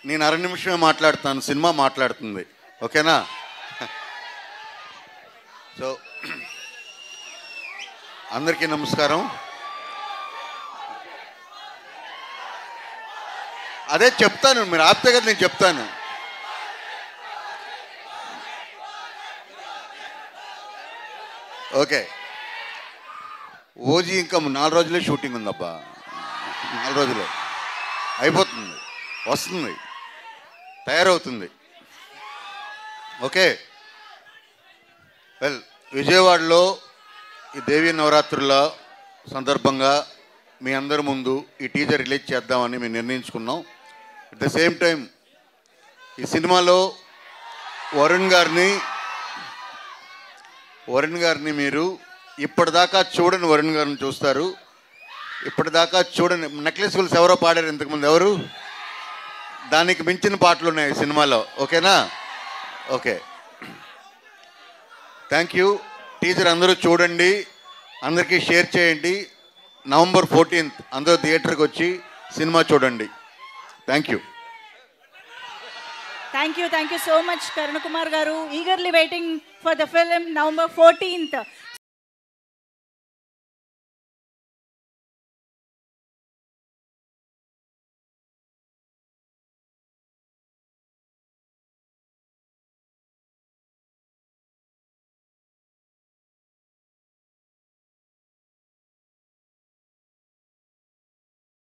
నేను అర నిమిషమే మాట్లాడుతాను సినిమా మాట్లాడుతుంది ఓకేనా సో అందరికీ నమస్కారం అదే చెప్తాను మీరు ఆపితే కదా నేను చెప్తాను ఓకే ఓజీ ఇంకా నాలుగు రోజులే షూటింగ్ ఉందబ్బా నాలుగు రోజులే అయిపోతుంది వస్తుంది తయారవుతుంది ఓకే వెల్ విజయవాడలో ఈ దేవీ నవరాత్రుల సందర్భంగా మీ అందరి ముందు ఈ టీజర్ రిలీజ్ చేద్దామని మేము నిర్ణయించుకున్నాం అట్ ద సేమ్ టైం ఈ సినిమాలో వరుణ్ గారిని వరుణ్ గారిని మీరు ఇప్పటిదాకా చూడని వరుణ్ గారిని చూస్తారు ఇప్పటిదాకా చూడని నెక్లెస్ గుల్స్ ఎవరో పాడారు ఇంతకుముందు ఎవరు దానికి మించిన పాటలు ఉన్నాయి ఈ సినిమాలో ఓకేనా ఓకే థ్యాంక్ యూ టీచర్ అందరూ చూడండి అందరికీ షేర్ చేయండి నవంబర్ ఫోర్టీన్త్ అందరూ థియేటర్కి వచ్చి సినిమా చూడండి thank you thank you thank you so much Karun Kumar గారు eagerly waiting for the film November fourteenth